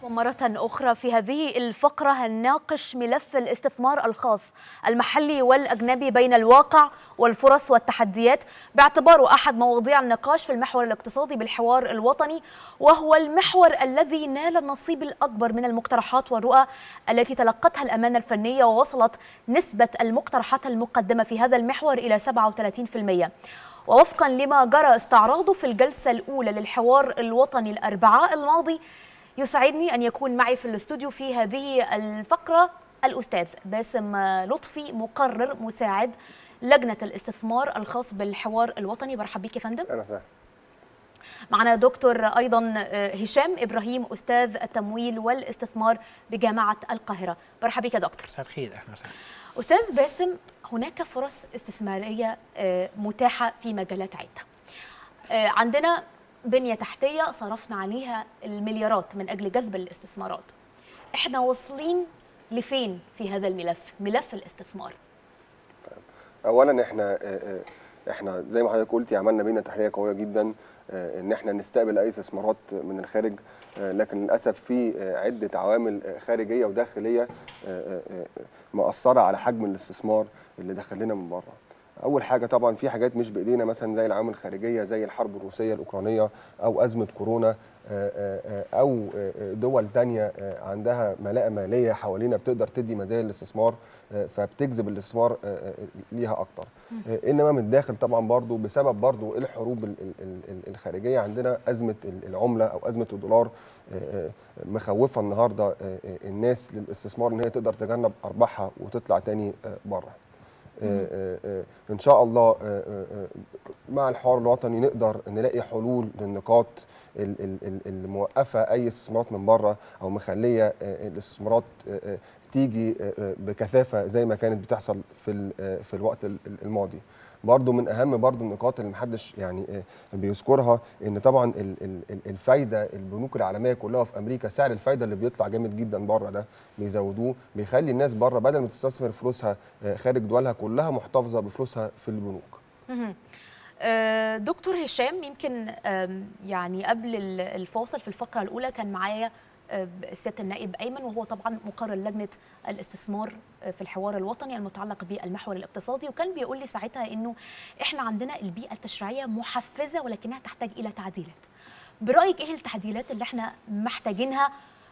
ومرة أخرى في هذه الفقرة هنناقش ملف الاستثمار الخاص المحلي والأجنبي بين الواقع والفرص والتحديات باعتباره أحد مواضيع النقاش في المحور الاقتصادي بالحوار الوطني وهو المحور الذي نال النصيب الأكبر من المقترحات والرؤى التي تلقتها الأمانة الفنية ووصلت نسبة المقترحات المقدمة في هذا المحور إلى 37% ووفقا لما جرى استعراضه في الجلسة الأولى للحوار الوطني الأربعاء الماضي يسعدني أن يكون معي في الاستوديو في هذه الفقرة الأستاذ باسم لطفي مقرر مساعد لجنة الاستثمار الخاص بالحوار الوطني برحب بك يا فندم اهلا وسهلا معنا دكتور أيضا هشام إبراهيم أستاذ التمويل والاستثمار بجامعة القاهرة برحب بك يا دكتور مساء الخير اهلا وسهلا أستاذ باسم هناك فرص استثمارية متاحة في مجالات عدة عندنا بنية تحتية صرفنا عليها المليارات من أجل جذب الاستثمارات احنا واصلين لفين في هذا الملف ملف الاستثمار اولا احنا احنا زي ما حضرتك قلتي عملنا بينا تحليه قويه جدا ان احنا نستقبل اي استثمارات من الخارج لكن للاسف في عده عوامل خارجيه وداخليه مأثره على حجم الاستثمار اللي دخل لنا من بره اول حاجه طبعا في حاجات مش بايدينا مثلا زي العوامل الخارجيه زي الحرب الروسيه الاوكرانيه او ازمه كورونا او دول تانية عندها ملاءه ماليه حوالينا بتقدر تدي مزايا للاستثمار فبتجذب الاستثمار ليها اكتر انما من الداخل طبعا برضو بسبب برضو الحروب الخارجيه عندنا ازمه العمله او ازمه الدولار مخوفه النهارده الناس للاستثمار ان هي تقدر تجنب ارباحها وتطلع تاني بره ان شاء الله مع الحوار الوطني نقدر نلاقي حلول للنقاط اللي موقفه اي استثمارات من بره او مخليه الاستثمارات تيجي بكثافه زي ما كانت بتحصل في في الوقت الماضي برضو من اهم برضو النقاط اللي محدش يعني بيذكرها ان طبعا الفايده البنوك العالميه كلها في امريكا سعر الفايده اللي بيطلع جامد جدا بره ده بيزودوه بيخلي الناس بره بدل ما تستثمر فلوسها خارج دولها كلها محتفظه بفلوسها في البنوك دكتور هشام يمكن يعني قبل الفاصل في الفقره الاولى كان معايا السياده النائب ايمن وهو طبعا مقرر لجنه الاستثمار في الحوار الوطني المتعلق بالمحور الاقتصادي وكان بيقول لي ساعتها انه احنا عندنا البيئه التشريعيه محفزه ولكنها تحتاج الى تعديلات. برايك ايه التعديلات اللي احنا محتاجينها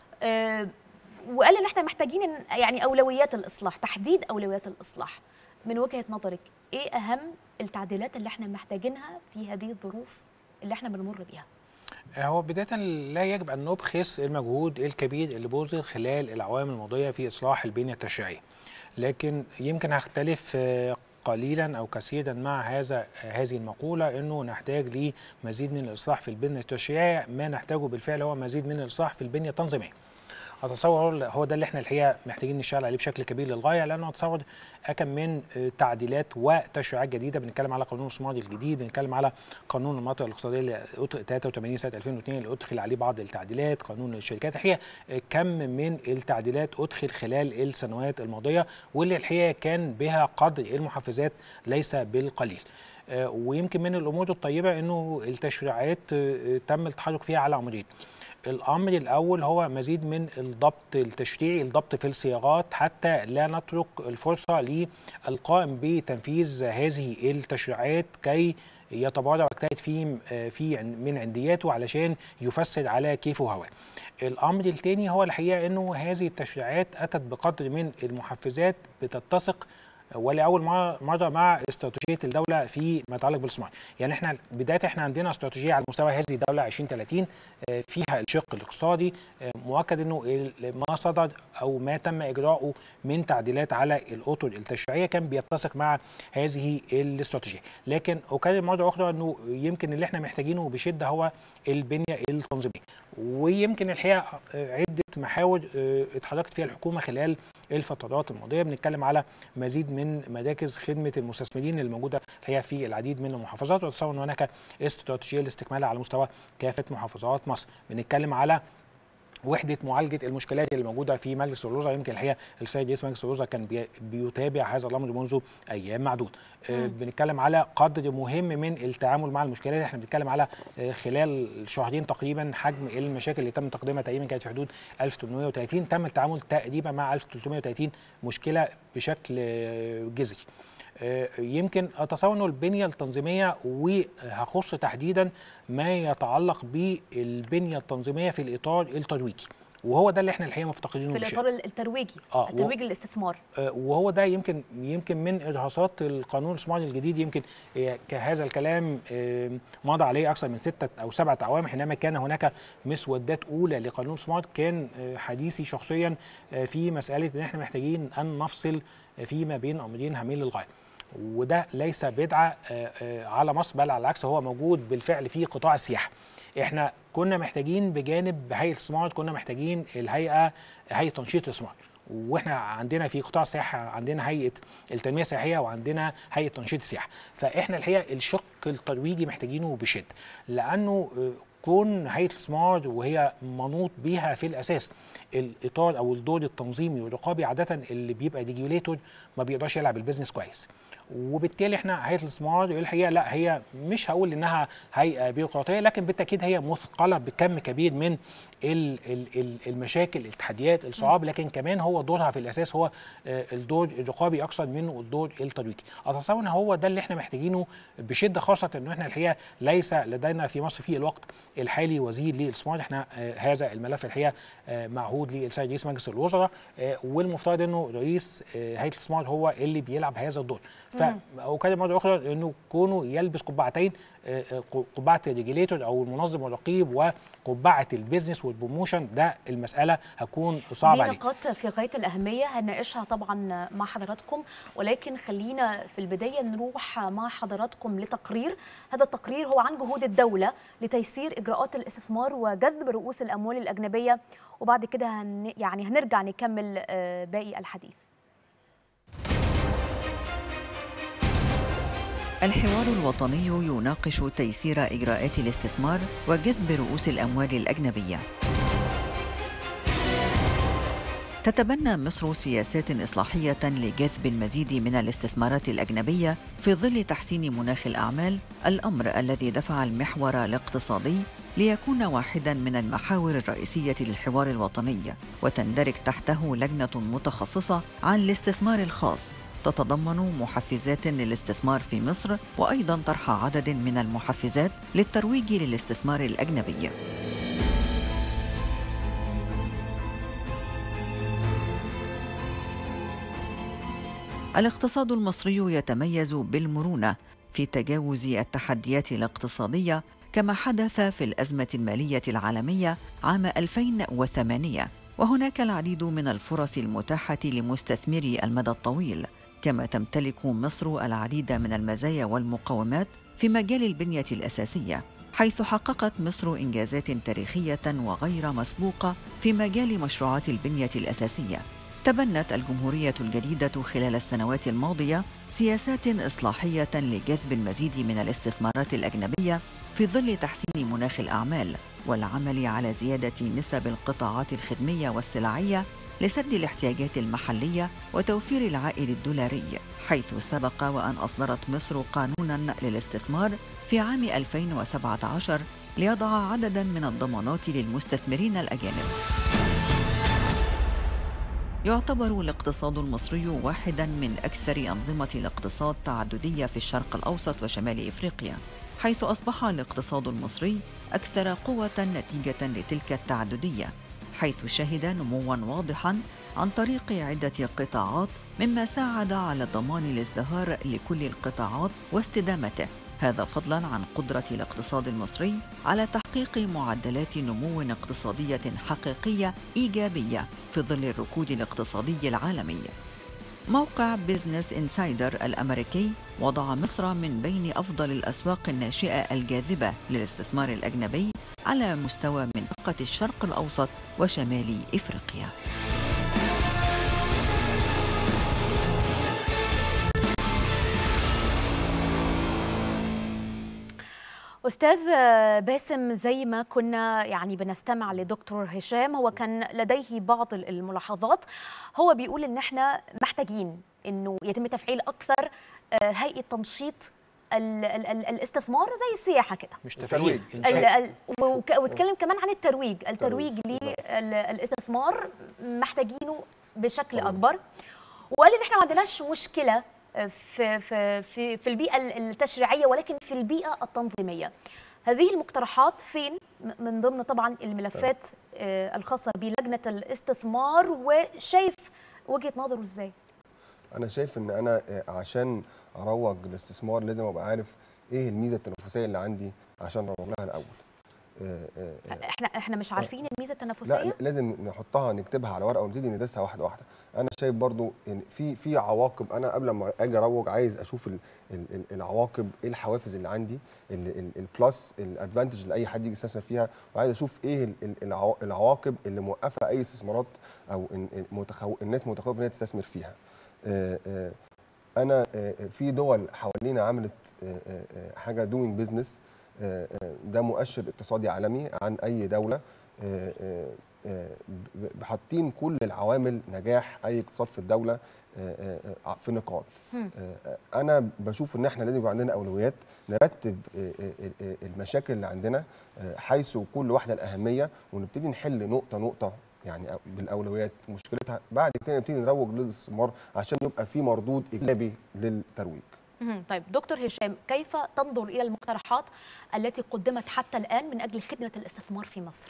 أه وقال ان احنا محتاجين يعني اولويات الاصلاح تحديد اولويات الاصلاح من وجهه نظرك ايه اهم التعديلات اللي احنا محتاجينها في هذه الظروف اللي احنا بنمر بيها؟ هو بداية لا يجب أن نبخس المجهود الكبير اللي بذل خلال الأعوام الماضية في إصلاح البنية التشريعية لكن يمكن هختلف قليلا أو كثيرا مع هذا هذه المقولة أنه نحتاج لمزيد من الإصلاح في البنية التشريعية ما نحتاجه بالفعل هو مزيد من الإصلاح في البنية التنظيمية اتصور هو ده اللي احنا الحقيقه محتاجين نشتغل عليه بشكل كبير للغايه لانه اتصور اكم من تعديلات وتشريعات جديده بنتكلم على قانون الاستثمار الجديد بنتكلم على قانون المناطق الاقتصاديه اللي 83 سنه 2002 اللي ادخل عليه بعض التعديلات قانون الشركات الحقيقه كم من التعديلات ادخل خلال السنوات الماضيه واللي الحقيقه كان بها قدر المحفزات ليس بالقليل ويمكن من الامور الطيبه انه التشريعات تم التحرك فيها على عمودين الامر الاول هو مزيد من الضبط التشريعي الضبط في الصياغات حتى لا نترك الفرصه للقائم بتنفيذ هذه التشريعات كي يتبارع ويجتهد في في من عندياته علشان يفسد على كيفه وهواه. الامر الثاني هو الحقيقه انه هذه التشريعات اتت بقدر من المحفزات بتتسق ولاول مره مع استراتيجيه الدوله في ما يتعلق بالاستثمار يعني احنا بدايه احنا عندنا استراتيجيه على مستوى هذه الدوله 2030 فيها الشق الاقتصادي مؤكد انه ما صدر او ما تم اجراؤه من تعديلات على الاطر التشريعيه كان بيتسق مع هذه الاستراتيجيه لكن اكرر مره اخرى انه يمكن اللي احنا محتاجينه بشده هو البنيه التنظيميه ويمكن الحقيقه عده محاور اتحركت فيها الحكومه خلال الفترات الماضيه بنتكلم على مزيد من مراكز خدمه المستثمرين اللي موجوده الحقيقه في العديد من المحافظات وتصور ان هناك استراتيجيه لاستكمالها على مستوى كافه محافظات مصر بنتكلم على وحده معالجه المشكلات اللي موجوده في مجلس الوزراء يمكن الحقيقه السيد رئيس مجلس الوزراء كان بي- بيتابع هذا الامر منذ ايام معدود آه، بنتكلم على قدر مهم من التعامل مع المشكلات احنا بنتكلم على آه، خلال شهرين تقريبا حجم المشاكل اللي تم تقديمها تقريبا كانت في حدود 1830 تم التعامل تقريبا مع 1330 مشكله بشكل آه، جذري آه، يمكن اتصور انه البنيه التنظيميه وهخص تحديدا ما يتعلق بالبنيه التنظيميه في الاطار الترويجي وهو ده اللي احنا الحقيقه مفتقدينه في بشدة. الاطار الترويجي آه، و- الترويج للاستثمار آه، وهو ده يمكن يمكن من ارهاصات القانون الاستثماري الجديد يمكن آه، كهذا الكلام آه، مضى عليه اكثر من سته او سبعه اعوام حينما كان هناك مسودات اولى لقانون الاستثمار كان آه، حديثي شخصيا آه، في مساله ان احنا محتاجين ان نفصل آه، فيما بين امرين هامين للغايه وده ليس بدعه آه، آه، على مصر بل على العكس هو موجود بالفعل في قطاع السياحه احنا كنا محتاجين بجانب هيئه الاستثمار كنا محتاجين الهيئه هيئه تنشيط الاستثمار واحنا عندنا في قطاع السياحه عندنا هيئه التنميه السياحيه وعندنا هيئه تنشيط السياحه فاحنا الحقيقه الشق الترويجي محتاجينه بشده لانه آه، كون هيئه الاستثمار وهي منوط بيها في الاساس الاطار او الدور التنظيمي والرقابي عاده اللي بيبقى ديجيوليتور ما بيقدرش يلعب البيزنس كويس وبالتالي احنا هيئه الاستثمار الحقيقه لا هي مش هقول انها هيئه بيروقراطيه لكن بالتاكيد هي مثقله بكم كبير من ال- ال- ال- المشاكل التحديات الصعاب لكن كمان هو دورها في الاساس هو آه، الدور الرقابي اكثر منه الدور الترويجي اتصور ان هو ده اللي احنا محتاجينه بشده خاصه انه احنا الحقيقه ليس لدينا في مصر في الوقت الحالي وزير للاستثمار احنا آه، هذا الملف الحقيقه آه، معهود للسيد رئيس مجلس الوزراء آه، والمفترض انه رئيس آه، هيئه الاستثمار هو اللي بيلعب هذا الدور فاكلم مره اخرى انه كونه يلبس قبعتين آه، آه، قبعه الريجيليتور او المنظم والرقيب وقبعه البيزنس والبروموشن ده المساله هتكون صعبه دي عليه نقاط في غايه الاهميه هنناقشها طبعا مع حضراتكم ولكن خلينا في البدايه نروح مع حضراتكم لتقرير هذا التقرير هو عن جهود الدوله لتيسير اجراءات الاستثمار وجذب رؤوس الاموال الاجنبيه وبعد كده هن يعني هنرجع نكمل آه، باقي الحديث الحوار الوطني يناقش تيسير إجراءات الاستثمار وجذب رؤوس الأموال الأجنبية. تتبنى مصر سياسات إصلاحية لجذب المزيد من الاستثمارات الأجنبية في ظل تحسين مناخ الأعمال، الأمر الذي دفع المحور الاقتصادي ليكون واحدا من المحاور الرئيسية للحوار الوطني، وتندرج تحته لجنة متخصصة عن الاستثمار الخاص تتضمن محفزات للاستثمار في مصر وايضا طرح عدد من المحفزات للترويج للاستثمار الاجنبي الاقتصاد المصري يتميز بالمرونه في تجاوز التحديات الاقتصاديه كما حدث في الازمه الماليه العالميه عام 2008 وهناك العديد من الفرص المتاحه لمستثمري المدى الطويل كما تمتلك مصر العديد من المزايا والمقومات في مجال البنيه الاساسيه حيث حققت مصر انجازات تاريخيه وغير مسبوقه في مجال مشروعات البنيه الاساسيه تبنت الجمهوريه الجديده خلال السنوات الماضيه سياسات اصلاحيه لجذب المزيد من الاستثمارات الاجنبيه في ظل تحسين مناخ الاعمال والعمل على زياده نسب القطاعات الخدميه والسلعيه لسد الاحتياجات المحليه وتوفير العائد الدولاري حيث سبق وان اصدرت مصر قانونا للاستثمار في عام 2017 ليضع عددا من الضمانات للمستثمرين الاجانب يعتبر الاقتصاد المصري واحدا من اكثر انظمه الاقتصاد تعدديه في الشرق الاوسط وشمال افريقيا حيث اصبح الاقتصاد المصري اكثر قوه نتيجه لتلك التعدديه حيث شهد نموا واضحا عن طريق عده قطاعات مما ساعد على ضمان الازدهار لكل القطاعات واستدامته هذا فضلا عن قدره الاقتصاد المصري على تحقيق معدلات نمو اقتصاديه حقيقيه ايجابيه في ظل الركود الاقتصادي العالمي موقع بيزنس انسايدر الامريكي وضع مصر من بين افضل الاسواق الناشئه الجاذبه للاستثمار الاجنبي على مستوى منطقه الشرق الاوسط وشمال افريقيا استاذ باسم زي ما كنا يعني بنستمع لدكتور هشام هو كان لديه بعض الملاحظات هو بيقول ان احنا محتاجين انه يتم تفعيل اكثر هيئه تنشيط ال ال ال الاستثمار زي السياحه كده مش الترويج. تفعيل إنشاء. واتكلم كمان عن الترويج الترويج للاستثمار محتاجينه بشكل طبعاً. اكبر وقال ان احنا ما عندناش مشكله في في في في البيئه التشريعيه ولكن في البيئه التنظيميه هذه المقترحات فين م- من ضمن طبعا الملفات آه، الخاصه بلجنه الاستثمار وشايف وجهه نظره ازاي انا شايف ان انا آه، عشان اروج للاستثمار لازم ابقى عارف ايه الميزه التنافسيه اللي عندي عشان اروج لها الاول آه، آه، آه، احنا احنا مش عارفين الميزه لا التنافسيه لا، لازم نحطها نكتبها على ورقه ونبتدي ندرسها واحده واحده انا شايف برضو ان في في عواقب انا قبل ما اجي اروج عايز اشوف ال ال ال العواقب ايه الحوافز اللي عندي ال- ال- البلس الادفانتج اللي اي حد يجي يستثمر فيها وعايز اشوف ايه ال- ال- العوا- العواقب اللي موقفه اي استثمارات او إن- إن متخو... الناس متخوفه ان هي تستثمر فيها آه، آه، انا آه، في دول حوالينا عملت آه، آه، آه، حاجه دوينج بزنس ده مؤشر اقتصادي عالمي عن اي دوله آه، آه، آه، ب- حاطين كل العوامل نجاح اي اقتصاد في الدوله آه، آه، في نقاط مم. آه، انا بشوف ان احنا لازم يبقى عندنا اولويات نرتب آه، آه، آه، المشاكل اللي عندنا آه، حيث كل واحده الاهميه ونبتدي نحل نقطه نقطه يعني بالاولويات مشكلتها بعد كده نبتدي نروج للاستثمار عشان يبقى في مردود ايجابي للترويج مهم. طيب دكتور هشام كيف تنظر الى المقترحات التي قدمت حتى الان من اجل خدمه الاستثمار في مصر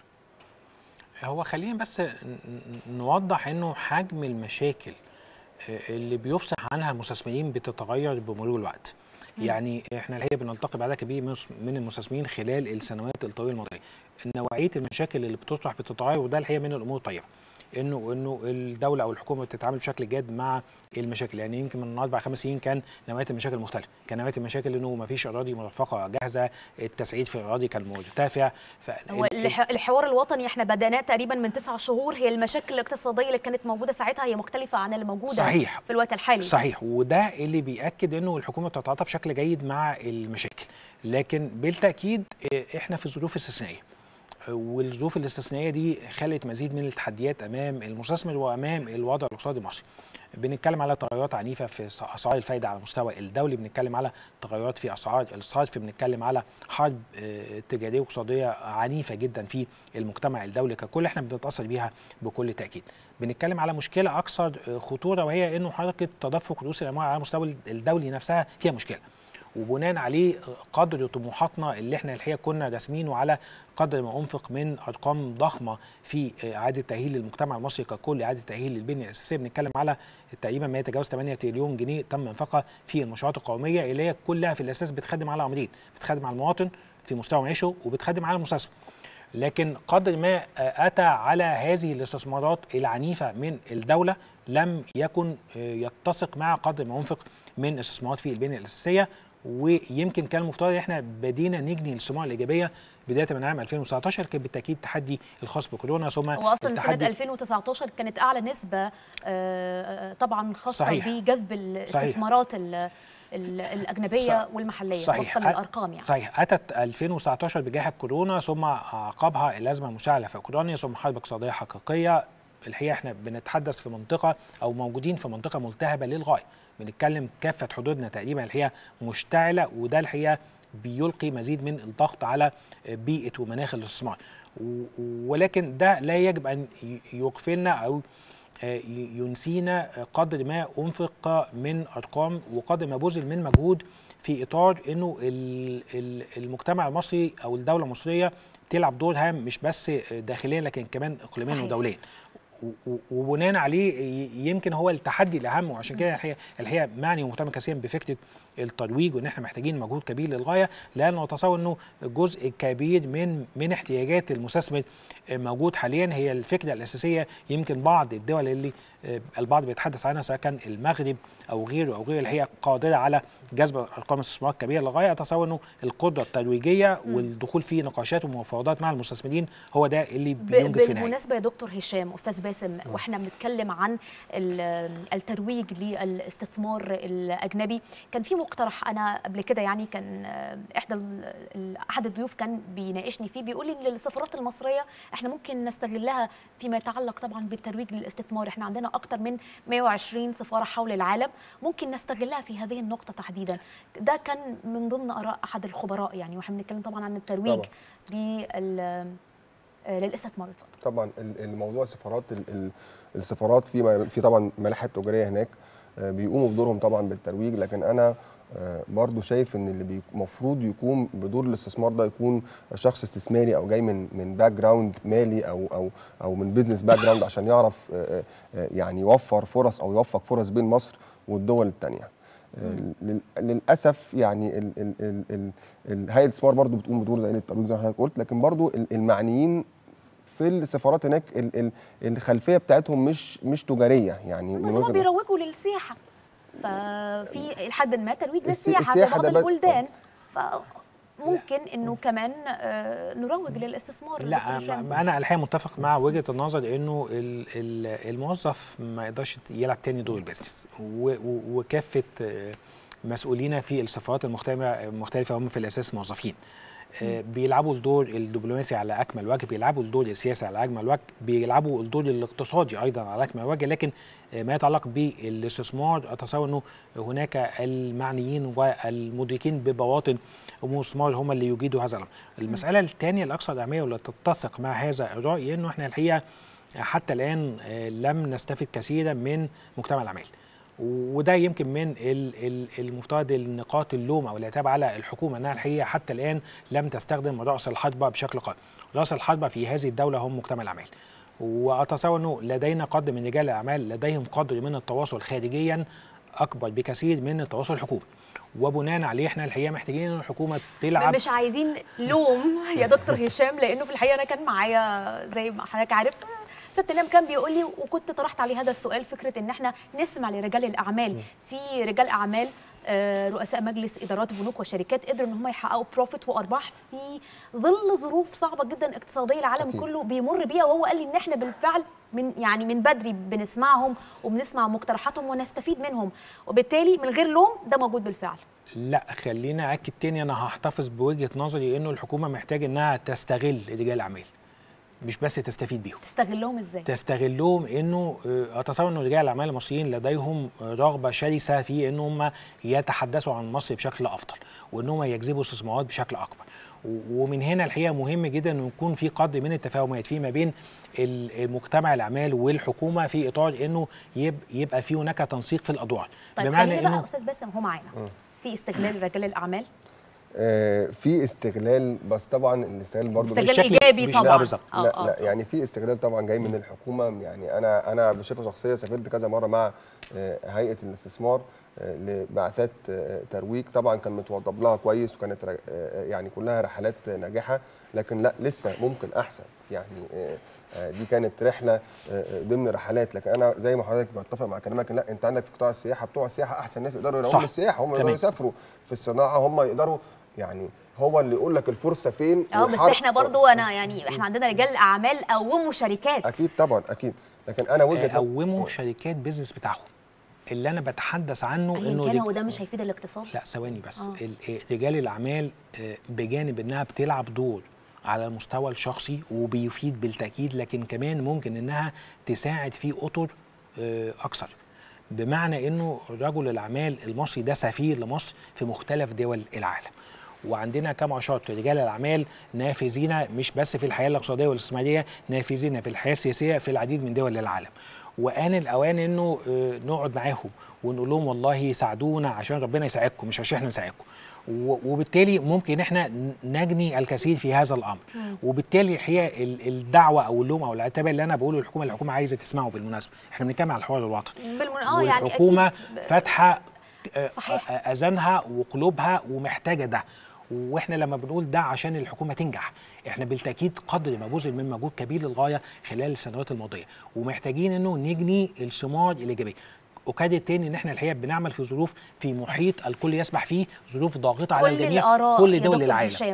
هو خلينا بس ن- ن- نوضح انه حجم المشاكل آه، اللي بيفصح عنها المستثمرين بتتغير بمرور الوقت يعني احنا الحقيقه بنلتقي بعدد كبير من من المستثمرين خلال السنوات الطويله الماضيه نوعيه المشاكل اللي بتصبح بتتغير وده الحقيقه من الامور الطيبه انه انه الدوله او الحكومه بتتعامل بشكل جاد مع المشاكل يعني يمكن من اربع خمس سنين كان نوعيه المشاكل مختلفه كان نوعيه المشاكل انه ما فيش اراضي مرفقه جاهزه التسعيد في الاراضي كان مرتفع ف هو الح- الحوار الوطني احنا بدأناه تقريبا من تسع شهور هي المشاكل الاقتصاديه اللي كانت موجوده ساعتها هي مختلفه عن اللي موجوده صحيح. في الوقت الحالي صحيح وده اللي بيأكد انه الحكومه بتتعاطى بشكل جيد مع المشاكل لكن بالتأكيد آه، احنا في ظروف استثنائيه آه، والظروف الاستثنائيه دي خلت مزيد من التحديات امام المستثمر وامام الوضع الاقتصادي المصري بنتكلم على تغيرات عنيفه في أس- اسعار الفايده على المستوى الدولي بنتكلم على تغيرات في اسعار الصرف بنتكلم على حرب آه، تجاريه واقتصاديه عنيفه جدا في المجتمع الدولي ككل احنا بنتاثر بيها بكل تاكيد بنتكلم على مشكله اكثر آه، خطوره وهي انه حركه تدفق رؤوس الاموال على المستوى الدولي نفسها فيها مشكله وبناء عليه قدر طموحاتنا اللي احنا الحقيقه كنا راسمينه على قدر ما انفق من ارقام ضخمه في اعاده تاهيل للمجتمع المصري ككل اعاده تاهيل للبنيه الاساسيه بنتكلم على تقريبا ما يتجاوز 8 تريليون جنيه تم انفاقها في المشروعات القوميه اللي هي كلها في الاساس بتخدم على امرين بتخدم على المواطن في مستوى معيشه وبتخدم على المستثمر لكن قدر ما اتى على هذه الاستثمارات العنيفه من الدوله لم يكن يتسق مع قدر ما انفق من استثمارات في البنيه الاساسيه ويمكن كان المفترض ان احنا بدينا نجني الصناعه الايجابيه بدايه من عام 2019 كان بالتاكيد تحدي الخاص بكورونا ثم واصلا سنه التحدي 2019 كانت اعلى نسبه آه، طبعا خاصه صحيح. بجذب الاستثمارات ال- ال- الاجنبيه صح- والمحليه صحيح. وفقا للارقام يعني صحيح اتت 2019 بجائحه كورونا ثم عقبها الازمه المشتعله في اوكرانيا ثم حرب اقتصاديه حقيقيه الحقيقه احنا بنتحدث في منطقه او موجودين في منطقه ملتهبه للغايه بنتكلم كافه حدودنا تقريبا الحقيقه مشتعله وده الحقيقه بيلقي مزيد من الضغط على بيئه ومناخ الاستثمار و- ولكن ده لا يجب ان ي- يغفلنا او آه، ي- ينسينا قدر ما انفق من ارقام وقدر ما بذل من مجهود في اطار انه ال- ال- المجتمع المصري او الدوله المصريه تلعب دور هام مش بس داخليا لكن كمان اقليميا صحيح. ودوليا و- و- وبناء عليه ي- يمكن هو التحدي الاهم وعشان كده الحقيقه الحقيقه معني ومهتم كثيرا بفكره الترويج وان احنا محتاجين مجهود كبير للغايه لان نتصور انه جزء كبير من من احتياجات المستثمر موجود حاليا هي الفكره الاساسيه يمكن بعض الدول اللي آه، البعض بيتحدث عنها سواء كان المغرب او غيره او غيره اللي هي قادره على جذب ارقام استثمارات كبيره للغايه اتصور انه القدره الترويجيه والدخول في نقاشات ومفاوضات مع المستثمرين هو ده اللي ب- بينجز في النهايه بالمناسبه يا دكتور هشام استاذ باسم باسم واحنا بنتكلم عن ال- الترويج للاستثمار الاجنبي كان في مقترح انا قبل كده يعني كان آه، احدى ال- ال- احد الضيوف كان بيناقشني فيه بيقول لي ان السفارات المصريه احنا ممكن نستغلها فيما يتعلق طبعا بالترويج للاستثمار احنا عندنا اكثر من 120 سفاره حول العالم ممكن نستغلها في هذه النقطه تحديدا ده كان من ضمن اراء احد الخبراء يعني واحنا بنتكلم طبعا عن الترويج طبعاً. لل آه، للاستثمار اتفضل طبعا ال- الموضوع السفارات ال- ال- السفارات في م- في طبعا ملاحه تجاريه هناك آه، بيقوموا بدورهم طبعا بالترويج لكن انا آه، برضو شايف ان اللي المفروض يكون بدور الاستثمار ده يكون شخص استثماري او جاي من من باك جراوند مالي او او او من بيزنس باك جراوند عشان يعرف آه، آه، يعني يوفر فرص او يوفق فرص بين مصر والدول الثانيه لل- للاسف يعني ال- ال- ال- ال- ال- هيئه الاستثمار برضو بتقوم بدور زي الترويج زي ما حضرتك قلت لكن برضو ال- المعنيين في السفارات هناك ال- ال- الخلفيه بتاعتهم مش مش تجاريه يعني بس هم وجهة- بيروجوا للسياحه ففي لحد ما ترويج السي- للسياحه في السياحة بعض ده بس- البلدان فممكن انه كمان آه، نروج للاستثمار لا دكتور هشام. ما- انا الحقيقه متفق مع وجهه النظر انه ال- ال- الموظف ما يقدرش يلعب تاني دور البيزنس و- و- وكافه آه، مسؤولين في السفارات المختلفه المختلفه هم في الاساس موظفين آه، بيلعبوا الدور الدبلوماسي على اكمل وجه بيلعبوا الدور السياسي على اجمل وجه بيلعبوا الدور الاقتصادي ايضا على اكمل وجه لكن آه، ما يتعلق بالاستثمار اتصور انه هناك المعنيين والمدركين ببواطن امور الاستثمار هم اللي يجيدوا هذا الامر. المساله الثانيه الاكثر اهميه واللي تتسق مع هذا الراي انه احنا الحقيقه حتى الان آه، لم نستفد كثيرا من مجتمع الاعمال. وده يمكن من ال- ال- المفترض النقاط اللوم او العتاب على الحكومه انها الحقيقه حتى الان لم تستخدم راس الحربه بشكل قوي. راس الحربه في هذه الدوله هم مجتمع الاعمال. واتصور انه لدينا قدر من رجال الاعمال لديهم قدر من التواصل خارجيا اكبر بكثير من التواصل الحكومي. وبناء عليه احنا الحقيقه محتاجين ان الحكومه تلعب مش عايزين لوم يا دكتور هشام لانه في الحقيقه انا كان معايا زي ما حضرتك عارف ست نام كان بيقول لي وكنت طرحت عليه هذا السؤال فكره ان احنا نسمع لرجال الاعمال في رجال اعمال آه، رؤساء مجلس ادارات بنوك وشركات قدروا ان هم يحققوا بروفيت وارباح في ظل ظروف صعبه جدا اقتصاديه العالم أكيد. كله بيمر بيها وهو قال لي ان احنا بالفعل من يعني من بدري بنسمعهم وبنسمع مقترحاتهم ونستفيد منهم وبالتالي من غير لوم ده موجود بالفعل لا خلينا اكد تاني انا هحتفظ بوجهه نظري انه الحكومه محتاجه انها تستغل رجال الاعمال مش بس تستفيد بيهم تستغلهم ازاي تستغلهم انه آه، اتصور انه رجال الاعمال المصريين لديهم آه، رغبه شرسه في ان هم يتحدثوا عن مصر بشكل افضل وان هم يجذبوا استثمارات بشكل اكبر و- ومن هنا الحقيقه مهم جدا انه يكون في قدر من التفاهمات فيما بين ال- مجتمع الاعمال والحكومه في اطار انه يب- يبقى في هناك تنسيق في الادوار طيب خلينا بقى استاذ باسم هو معانا في استغلال رجال الاعمال آه، في استغلال بس طبعا الاستغلال برضو استغلال بالشكل- ايجابي بالشكل- طبعا آه، بالظبط. آه، لا آه. لا يعني في استغلال طبعا جاي من الحكومه يعني انا انا بصفه شخصيه سافرت كذا مره مع آه، هيئه الاستثمار آه، لبعثات آه، ترويج طبعا كان متوضب لها كويس وكانت ر- آه، يعني كلها رحلات ناجحه لكن لا لسه ممكن احسن يعني آه، آه، دي كانت رحله آه، آه، ضمن رحلات لكن انا زي ما حضرتك بتفق مع كلامك لا انت عندك في قطاع السياحه بتوع السياحه احسن ناس يقدروا صح. يروحوا للسياحه هم تمام. يقدروا يسافروا في الصناعه هم يقدروا يعني هو اللي يقول لك الفرصه فين اه بس والحرب- احنا برضو انا يعني احنا عندنا رجال اعمال قوموا شركات اكيد طبعا اكيد لكن انا وجهه قوموا شركات بيزنس بتاعهم اللي انا بتحدث عنه ايا انه كان دي- هو ده مش هيفيد الاقتصاد لا ثواني بس آه. ال- آه، رجال الاعمال آه، بجانب انها بتلعب دور على المستوى الشخصي وبيفيد بالتاكيد لكن كمان ممكن انها تساعد في اطر آه، اكثر بمعنى انه رجل الاعمال المصري ده سفير لمصر في مختلف دول العالم وعندنا كم عشرات رجال الاعمال نافذين مش بس في الحياه الاقتصاديه والاستثماريه نافذين في الحياه السياسيه في العديد من دول العالم وان الاوان انه آه، نقعد معاهم ونقول لهم والله ساعدونا عشان ربنا يساعدكم مش عشان احنا نساعدكم و- وبالتالي ممكن احنا ن- نجني الكثير في هذا الامر وبالتالي الحقيقه ال- الدعوه او اللوم او العتاب اللي انا بقوله للحكومه الحكومه عايزه تسمعه بالمناسبه احنا بنتكلم على الحوار الوطني بالمن... اه يعني والحكومه اكيد فاتحه آه، صحيح. آه، اذانها وقلوبها ومحتاجه ده واحنا لما بنقول ده عشان الحكومه تنجح احنا بالتاكيد قدر ما بذل من مجهود كبير للغايه خلال السنوات الماضيه ومحتاجين انه نجني الثمار الايجابيه اكاد تاني ان احنا الحقيقه بنعمل في ظروف في محيط الكل يسبح فيه ظروف ضاغطه على كل الجميع الآراء كل يا دول دكتور العالم هشام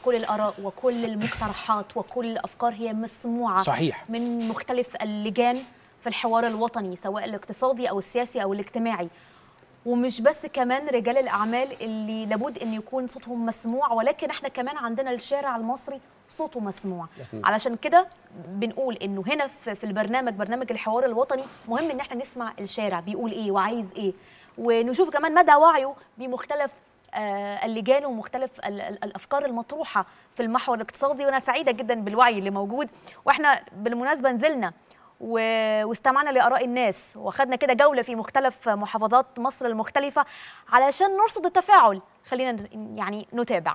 كل الاراء وكل المقترحات وكل الافكار هي مسموعه صحيح. من مختلف اللجان في الحوار الوطني سواء الاقتصادي او السياسي او الاجتماعي ومش بس كمان رجال الاعمال اللي لابد ان يكون صوتهم مسموع ولكن احنا كمان عندنا الشارع المصري صوته مسموع علشان كده بنقول انه هنا في في البرنامج برنامج الحوار الوطني مهم ان احنا نسمع الشارع بيقول ايه وعايز ايه ونشوف كمان مدى وعيه بمختلف آه، اللجان ومختلف ال- ال- الافكار المطروحه في المحور الاقتصادي وانا سعيده جدا بالوعي اللي موجود واحنا بالمناسبه نزلنا و- واستمعنا لاراء الناس واخدنا كده جوله في مختلف محافظات مصر المختلفه علشان نرصد التفاعل خلينا ن- يعني نتابع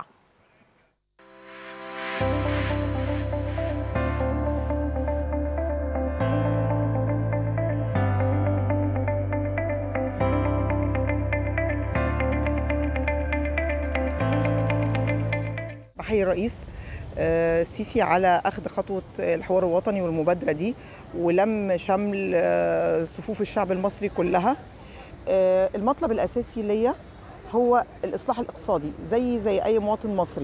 بحيي الرئيس آه، السيسي على اخذ خطوه الحوار الوطني والمبادره دي ولم شمل آه، صفوف الشعب المصري كلها آه، المطلب الاساسي ليا هو الاصلاح الاقتصادي زي زي اي مواطن مصري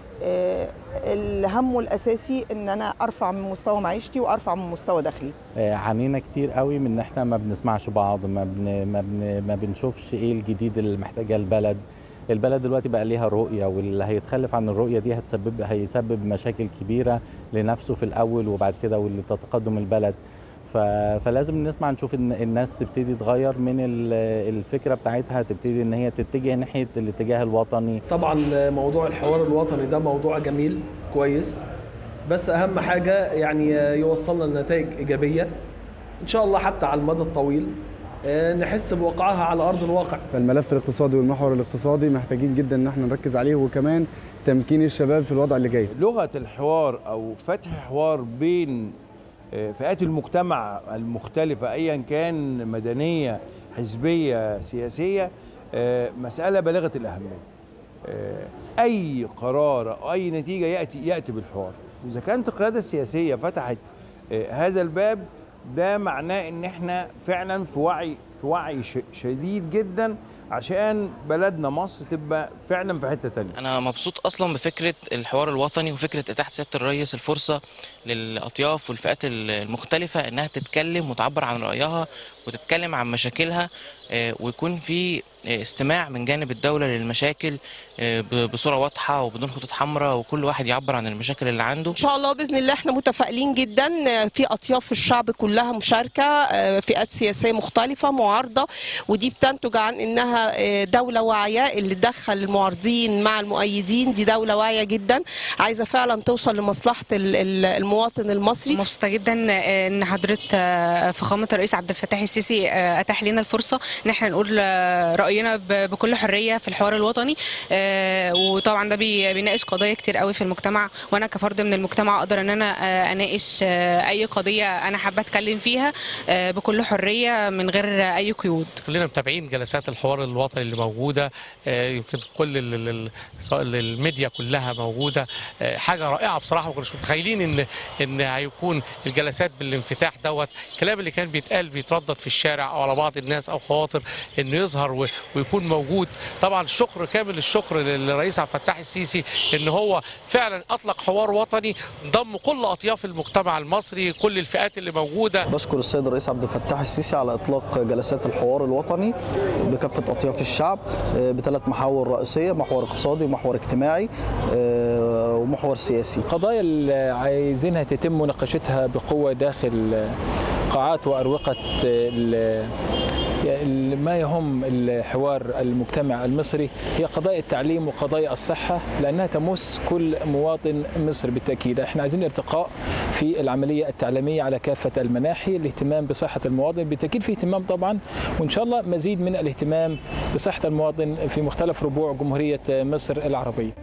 آه، الهم الاساسي ان انا ارفع من مستوى معيشتي وارفع من مستوى دخلي آه، عانينا كتير قوي من ان احنا ما بنسمعش بعض ما بن ما, بن ما بنشوفش ايه الجديد اللي محتاجاه البلد البلد دلوقتي بقى ليها رؤيه واللي هيتخلف عن الرؤيه دي هتسبب هيسبب مشاكل كبيره لنفسه في الاول وبعد كده واللي تتقدم البلد ف... فلازم نسمع نشوف ان الناس تبتدي تغير من ال- الفكره بتاعتها تبتدي ان هي تتجه ناحيه الاتجاه الوطني طبعا موضوع الحوار الوطني ده موضوع جميل كويس بس اهم حاجه يعني يوصلنا لنتائج ايجابيه ان شاء الله حتى على المدى الطويل آه، نحس بوقعها على ارض الواقع فالملف الاقتصادي والمحور الاقتصادي محتاجين جدا ان احنا نركز عليه وكمان تمكين الشباب في الوضع اللي جاي لغه الحوار او فتح حوار بين آه، فئات المجتمع المختلفه ايا كان مدنيه حزبيه سياسيه آه، مساله بالغه الاهميه آه، اي قرار او اي نتيجه ياتي ياتي بالحوار واذا كانت القياده السياسيه فتحت آه، هذا الباب ده معناه ان احنا فعلا في وعي في وعي ش- شديد جدا عشان بلدنا مصر تبقى فعلا في حته تانية انا مبسوط اصلا بفكره الحوار الوطني وفكره اتاحه سياده الرئيس الفرصه للاطياف والفئات المختلفه انها تتكلم وتعبر عن رايها وتتكلم عن مشاكلها آه، ويكون في آه، استماع من جانب الدوله للمشاكل آه، ب- بصوره واضحه وبدون خطوط حمراء وكل واحد يعبر عن المشاكل اللي عنده ان شاء الله باذن الله احنا متفائلين جدا في اطياف الشعب كلها مشاركه آه، فئات سياسيه مختلفه معارضه ودي بتنتج عن انها آه، دوله واعيه اللي تدخل المعارضين مع المؤيدين دي دوله واعيه جدا عايزه فعلا توصل لمصلحه ال- ال- المواطن المصري مبسوطه جدا آه، ان حضره آه، فخامه الرئيس عبد الفتاح السيسي آه، اتاح لنا الفرصه ان احنا نقول آه، راينا ب- بكل حريه في الحوار الوطني آه، وطبعا ده بي- بيناقش قضايا كتير قوي في المجتمع وانا كفرد من المجتمع اقدر ان انا آه، اناقش آه، اي قضيه انا حابه اتكلم فيها آه، بكل حريه من غير آه، اي قيود كلنا متابعين جلسات الحوار الوطني اللي موجوده آه، يمكن كل ال- ال- ال- سواء الميديا كلها موجوده آه، حاجه رائعه بصراحه ما كناش متخيلين ان ان هيكون الجلسات بالانفتاح دوت الكلام اللي كان بيتقال بيتردد في الشارع او على بعض الناس او خواطر انه يظهر و- ويكون موجود طبعا الشكر كامل الشكر للرئيس عبد الفتاح السيسي ان هو فعلا اطلق حوار وطني ضم كل اطياف المجتمع المصري كل الفئات اللي موجوده بشكر السيد الرئيس عبد الفتاح السيسي على اطلاق جلسات الحوار الوطني بكافه اطياف الشعب آه، بثلاث محاور رئيسيه محور اقتصادي ومحور اجتماعي آه، ومحور سياسي القضايا اللي عايزينها تتم مناقشتها بقوة داخل قاعات وأروقة ال- ال- ما يهم الحوار المجتمع المصري هي قضايا التعليم وقضايا الصحة لأنها تمس كل مواطن مصري بالتأكيد احنا عايزين ارتقاء في العملية التعليمية على كافة المناحي الاهتمام بصحة المواطن بالتأكيد في اهتمام طبعا وإن شاء الله مزيد من الاهتمام بصحة المواطن في مختلف ربوع جمهورية مصر العربية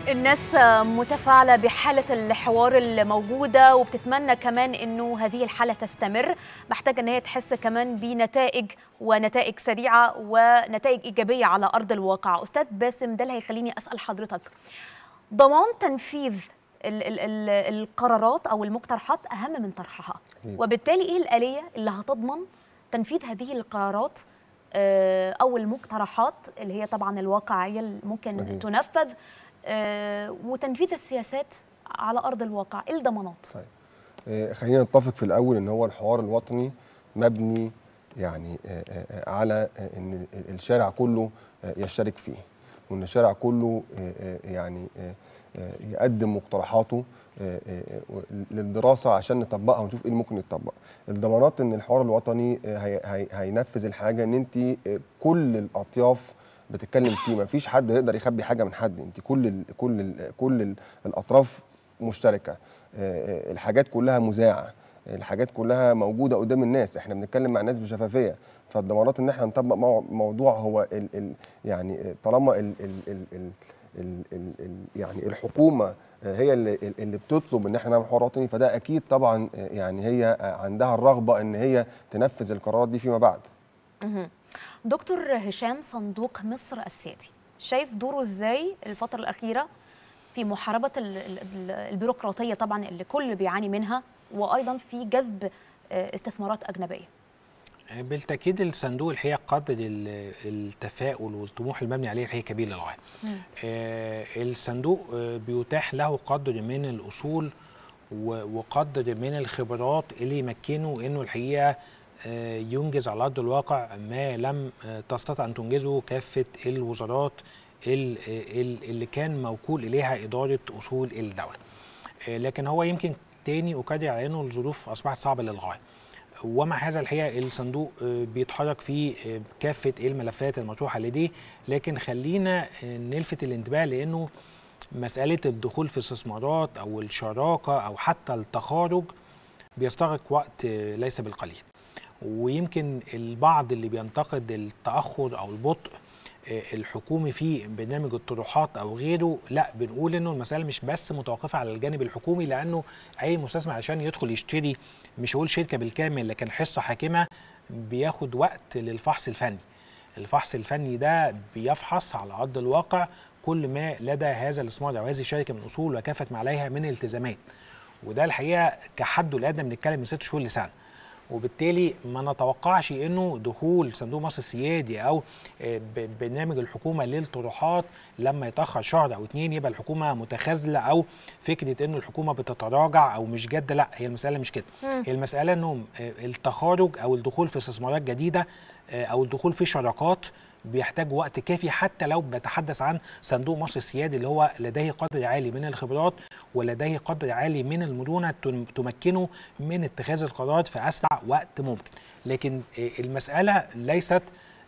الناس متفاعلة بحالة الحوار الموجودة وبتتمنى كمان انه هذه الحالة تستمر محتاجة ان هي تحس كمان بنتائج ونتائج سريعة ونتائج ايجابية على ارض الواقع استاذ باسم ده اللي هيخليني اسأل حضرتك ضمان تنفيذ ال ال ال القرارات او المقترحات اهم من طرحها أكيد. وبالتالي ايه الآلية اللي هتضمن تنفيذ هذه القرارات آه، او المقترحات اللي هي طبعا الواقعية اللي ممكن أكيد. تنفذ آه، وتنفيذ السياسات على ارض الواقع ايه الضمانات آه، خلينا نتفق في الاول ان هو الحوار الوطني مبني يعني آه، آه، على آه، ان الشارع كله آه، يشترك فيه وان الشارع كله آه، آه، يعني آه، آه، يقدم مقترحاته آه، آه، آه، للدراسه عشان نطبقها ونشوف ايه اللي ممكن يتطبق الضمانات ان الحوار الوطني آه، هي- هي- هينفذ الحاجه ان انت آه، كل الاطياف بتتكلم فيه ما فيش حد يقدر يخبي حاجه من حد انت كل ال كل ال كل ال الاطراف مشتركه آه، آه، الحاجات كلها مذاعه الحاجات كلها موجوده قدام الناس احنا بنتكلم مع الناس بشفافيه فالضمانات ان احنا نطبق مو- موضوع هو ال ال يعني طالما ال ال ال ال ال ال ال يعني الحكومه هي اللي اللي بتطلب ان احنا نعمل حوار وطني فده اكيد طبعا يعني هي عندها الرغبه ان هي تنفذ القرارات دي فيما بعد مهم. دكتور هشام صندوق مصر السيادي شايف دوره ازاي الفترة الأخيرة في محاربة ال- ال- ال- البيروقراطية طبعا اللي كل بيعاني منها وأيضا في جذب آه، استثمارات أجنبية بالتاكيد الصندوق الحقيقه قدر ال- التفاؤل والطموح المبني عليه الحقيقه كبير للغايه. آه، الصندوق آه، بيتاح له قدر من الاصول و- وقدر من الخبرات اللي يمكنه انه الحقيقه آه، ينجز على ارض الواقع ما لم آه، تستطع ان تنجزه كافه الوزارات ال- ال- اللي كان موكول اليها اداره اصول الدوله. آه، لكن هو يمكن تاني اكدر على انه الظروف اصبحت صعبه للغايه. ومع هذا الحقيقه الصندوق آه، بيتحرك في آه، كافه الملفات المطروحه لديه لكن خلينا آه، نلفت الانتباه لانه مساله الدخول في الاستثمارات او الشراكه او حتى التخارج بيستغرق وقت آه، ليس بالقليل ويمكن البعض اللي بينتقد التاخر او البطء آه، الحكومي في برنامج الطروحات او غيره لا بنقول انه المساله مش بس متوقفه على الجانب الحكومي لانه اي مستثمر عشان يدخل يشتري مش هقول شركه بالكامل لكن حصه حاكمه بياخد وقت للفحص الفني الفحص الفني ده بيفحص على ارض الواقع كل ما لدى هذا الاستثمار او هذه الشركه من اصول وكافه ما عليها من التزامات وده الحقيقه كحده الادنى بنتكلم من ست شهور لسنه وبالتالي ما نتوقعش انه دخول صندوق مصر السيادي او آه، ب- برنامج الحكومه للطروحات لما يتاخر شهر او اتنين يبقى الحكومه متخاذله او فكره انه الحكومه بتتراجع او مش جاده لا هي المساله مش كده مم. هي المساله انه آه، التخارج او الدخول في استثمارات جديده آه، او الدخول في شراكات بيحتاج وقت كافي حتى لو بتحدث عن صندوق مصر السيادي اللي هو لديه قدر عالي من الخبرات ولديه قدر عالي من المرونه تم- تمكنه من اتخاذ القرارات في اسرع وقت ممكن لكن آه، المساله ليست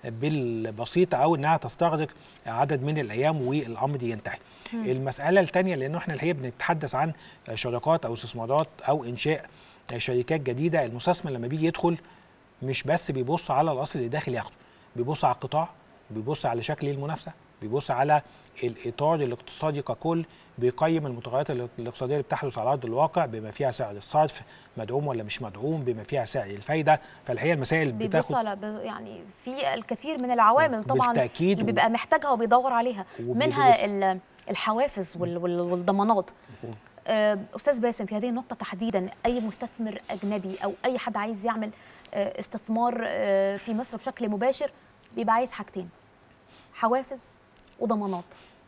بالبسيطه او انها تستغرق عدد من الايام والامر ينتهي مم. المساله الثانيه لانه احنا الحقيقه بنتحدث عن شراكات او استثمارات او انشاء شركات جديده المستثمر لما بيجي يدخل مش بس بيبص على الاصل اللي داخل ياخده بيبص على القطاع بيبص على شكل المنافسه بيبص على الاطار الاقتصادي ككل بيقيم المتغيرات الاقتصاديه اللي بتحدث على ارض الواقع بما فيها سعر الصرف مدعوم ولا مش مدعوم بما فيها سعر الفايده فالحقيقه المسائل بيبص بتاخد على ب- يعني في الكثير من العوامل طبعا بالتأكيد اللي و- بيبقى محتاجها وبيدور عليها وبيدرس. منها ال- الحوافز وال- وال- والضمانات آه، استاذ باسم في هذه النقطه تحديدا اي مستثمر اجنبي او اي حد عايز يعمل آه، استثمار آه، في مصر بشكل مباشر بيبقى عايز حاجتين حوافز وضمانات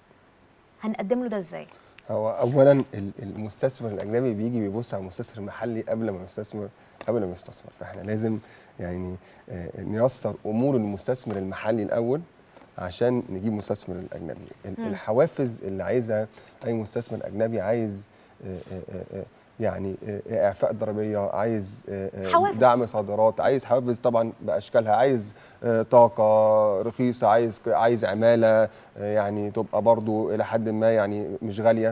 هنقدم له ده ازاي هو اولا ال- المستثمر الاجنبي بيجي بيبص على المستثمر المحلي قبل ما يستثمر قبل ما يستثمر فاحنا لازم يعني آه، نيسر امور المستثمر المحلي الاول عشان نجيب مستثمر الاجنبي ال- مم. الحوافز اللي عايزها اي مستثمر اجنبي عايز آه، آه، آه، يعني آه، اعفاء ضريبيه عايز آه، آه، حوافز. دعم صادرات عايز حوافز طبعا باشكالها عايز آه، طاقه رخيصه عايز عايز عماله آه، يعني تبقى برضو الى حد ما يعني مش غاليه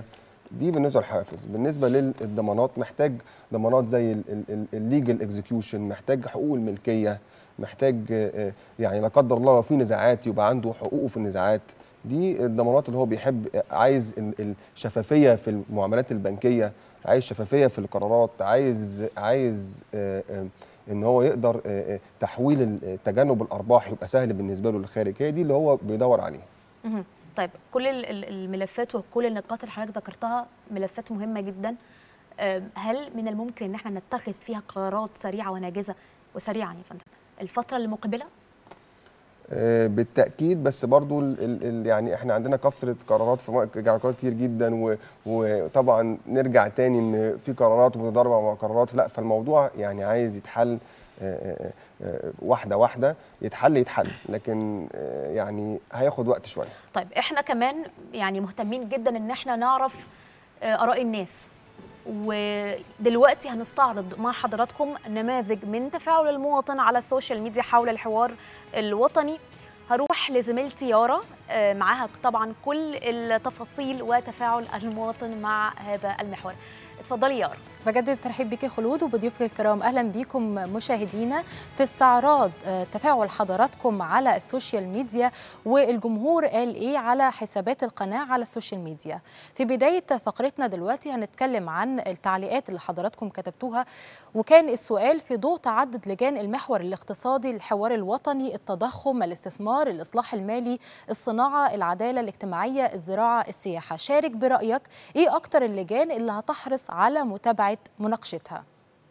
دي بالنسبه للحافز بالنسبه للضمانات محتاج ضمانات زي الليجل اكزيكيوشن محتاج حقوق الملكيه محتاج آه، آه، يعني لا قدر الله لو في نزاعات يبقى عنده حقوقه في النزاعات دي الضمانات اللي هو بيحب عايز ال- الشفافيه في المعاملات البنكيه عايز شفافيه في القرارات عايز عايز آه، آه، ان هو يقدر آه، آه، تحويل ال- تجنب الارباح يبقى سهل بالنسبه له للخارج هي دي اللي هو بيدور عليها مهم. طيب كل ال- ال- الملفات وكل النقاط اللي حضرتك ذكرتها ملفات مهمه جدا أم، هل من الممكن ان احنا نتخذ فيها قرارات سريعه وناجزه وسريعا يا فندم الفتره المقبله آه، بالتاكيد بس برضو ال ال ال يعني احنا عندنا كثره قرارات في مؤ- قرارات كتير جدا و- وطبعا نرجع تاني ان في قرارات وبنضرب مع قرارات لا فالموضوع يعني عايز يتحل آه، آه، آه، واحده واحده يتحل يتحل لكن آه، يعني هياخد وقت شويه طيب احنا كمان يعني مهتمين جدا ان احنا نعرف آه، اراء الناس ودلوقتي هنستعرض مع حضراتكم نماذج من تفاعل المواطن على السوشيال ميديا حول الحوار الوطني هروح لزميلتي يارا آه، معاها طبعا كل التفاصيل وتفاعل المواطن مع هذا المحور اتفضلي يارا بجدد الترحيب بك خلود وبضيوفك الكرام اهلا بكم مشاهدينا في استعراض آه، تفاعل حضراتكم على السوشيال ميديا والجمهور قال ايه على حسابات القناه على السوشيال ميديا في بدايه فقرتنا دلوقتي هنتكلم عن التعليقات اللي حضراتكم كتبتوها وكان السؤال في ضوء تعدد لجان المحور الاقتصادي الحوار الوطني التضخم الاستثمار الاصلاح المالي الصناعه العداله الاجتماعيه الزراعه السياحه شارك برايك ايه اكتر اللجان اللي هتحرص على متابعه مناقشتها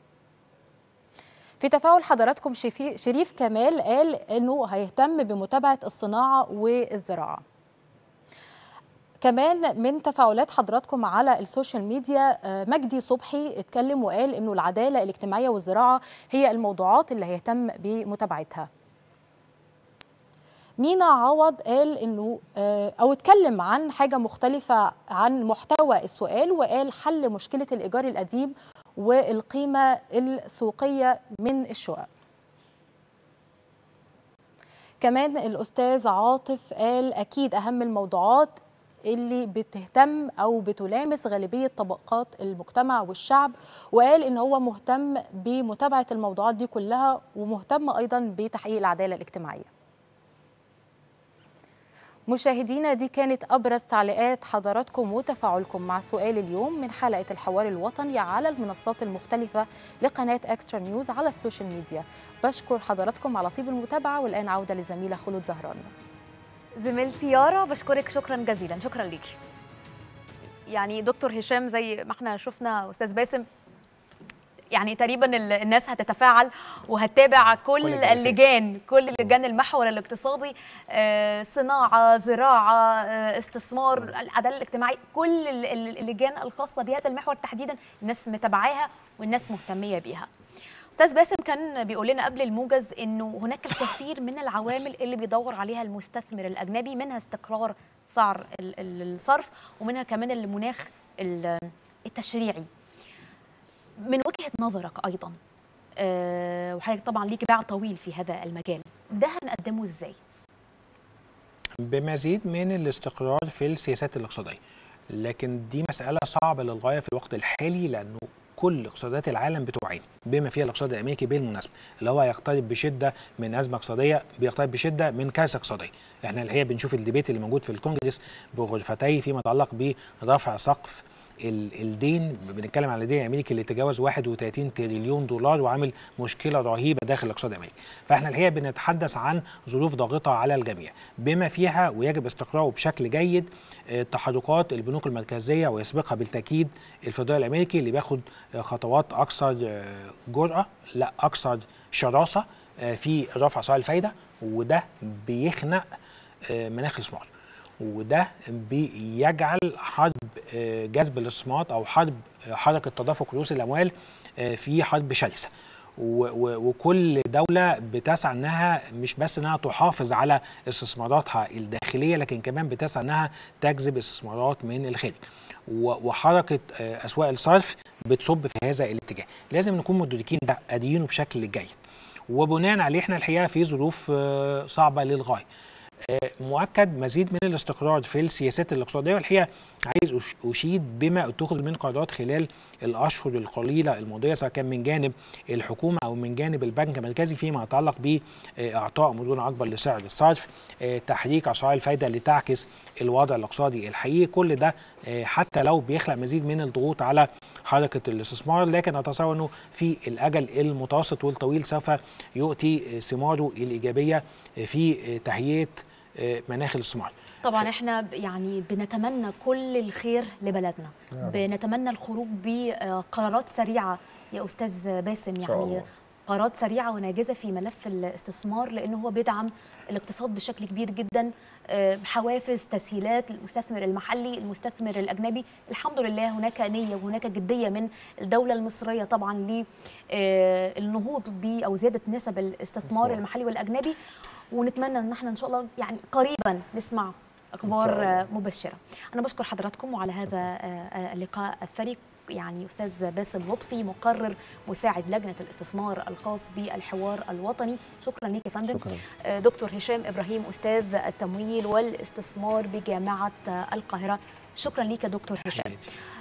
في تفاعل حضراتكم شفي- شريف كمال قال انه هيهتم بمتابعه الصناعه والزراعه كمان من تفاعلات حضراتكم على السوشيال ميديا آه، مجدي صبحي اتكلم وقال انه العداله الاجتماعيه والزراعه هي الموضوعات اللي هيهتم بمتابعتها مينا عوض قال انه آه، او اتكلم عن حاجه مختلفه عن محتوى السؤال وقال حل مشكله الايجار القديم والقيمه السوقيه من الشقق كمان الاستاذ عاطف قال اكيد اهم الموضوعات اللي بتهتم او بتلامس غالبيه طبقات المجتمع والشعب وقال ان هو مهتم بمتابعه الموضوعات دي كلها ومهتم ايضا بتحقيق العداله الاجتماعيه مشاهدينا دي كانت ابرز تعليقات حضراتكم وتفاعلكم مع سؤال اليوم من حلقه الحوار الوطني على المنصات المختلفه لقناه اكسترا نيوز على السوشيال ميديا بشكر حضراتكم على طيب المتابعه والان عوده للزميله خلود زهران زميلتي يارا بشكرك شكرا جزيلا شكرا ليكي يعني دكتور هشام زي ما احنا شفنا استاذ باسم يعني تقريبا ال- الناس هتتفاعل وهتتابع كل, كل الجلسات. اللجان كل لجان المحور الاقتصادي آه، صناعه زراعه آه، استثمار العداله الاجتماعيه كل ال- ال- اللجان الخاصه بهذا المحور تحديدا الناس متابعاها والناس مهتميه بيها استاذ باسم كان بيقول لنا قبل الموجز انه هناك الكثير من العوامل اللي بيدور عليها المستثمر الاجنبي منها استقرار سعر ال- ال- الصرف ومنها كمان المناخ ال- التشريعي من وجهه نظرك ايضا آه، وحضرتك طبعا ليك باع طويل في هذا المجال ده هنقدمه ازاي بمزيد من الاستقرار في السياسات الاقتصاديه لكن دي مساله صعبه للغايه في الوقت الحالي لانه كل اقتصادات العالم بتعاني بما فيها الاقتصاد الامريكي بالمناسبه اللي هو يقترب بشده من ازمه اقتصاديه بيقترب بشده من كارثه اقتصاديه احنا الحقيقه بنشوف الديبيت اللي موجود في الكونجرس بغرفتيه فيما يتعلق برفع سقف ال- الدين بنتكلم على الدين الامريكي اللي تجاوز 31 تريليون دولار وعامل مشكله رهيبه داخل الاقتصاد الامريكي فاحنا الحقيقه بنتحدث عن ظروف ضاغطه على الجميع بما فيها ويجب استقراره بشكل جيد آه، تحركات البنوك المركزيه ويسبقها بالتاكيد الفدرالي الامريكي اللي بياخد آه، خطوات اكثر آه، جرأه لا اكثر شراسه آه، في رفع اسعار الفايده وده بيخنق آه، مناخ الاستثمار وده بيجعل حرب آه، جذب الاستثمار او حرب آه، حركه تدفق رؤوس الاموال آه، في حرب شرسه و- و- وكل دوله بتسعى انها مش بس انها تحافظ على استثماراتها الداخليه لكن كمان بتسعى انها تجذب استثمارات من الخارج و- وحركه آه، اسواق الصرف بتصب في هذا الاتجاه لازم نكون مدركين ده قادرينه بشكل جيد وبناء عليه احنا الحقيقه في ظروف آه، صعبه للغايه آه، مؤكد مزيد من الاستقرار في السياسات الاقتصاديه والحقيقه عايز أش- اشيد بما اتخذ من قرارات خلال الاشهر القليله الماضيه سواء كان من جانب الحكومه او من جانب البنك المركزي فيما يتعلق باعطاء مرونه اكبر لسعر الصرف آه، تحريك اسعار الفائده لتعكس الوضع الاقتصادي الحقيقي كل ده آه، حتى لو بيخلق مزيد من الضغوط على حركه الاستثمار لكن اتصور انه في الاجل المتوسط والطويل سوف يؤتي ثماره الايجابيه في تهيئه مناخ الاستثمار طبعا احنا ب- يعني بنتمنى كل الخير لبلدنا يا رب. بنتمنى الخروج بقرارات سريعه يا استاذ باسم شاء يعني الله. قرارات سريعه وناجزه في ملف الاستثمار لانه هو بيدعم الاقتصاد بشكل كبير جدا آه، حوافز تسهيلات للمستثمر المحلي المستثمر الاجنبي الحمد لله هناك نيه وهناك جديه من الدوله المصريه طبعا للنهوض ب او زياده نسب الاستثمار استثمار. المحلي والاجنبي ونتمنى ان احنا ان شاء الله يعني قريبا نسمع اخبار إن شاء الله. آه، مبشره انا بشكر حضراتكم وعلى هذا آه، آه، اللقاء الثري يعني استاذ باسم لطفي مقرر مساعد لجنه الاستثمار الخاص بالحوار الوطني شكرا ليك يا فندم شكرا. آه، دكتور هشام ابراهيم استاذ التمويل والاستثمار بجامعه آه، القاهره شكرا ليك يا دكتور هشام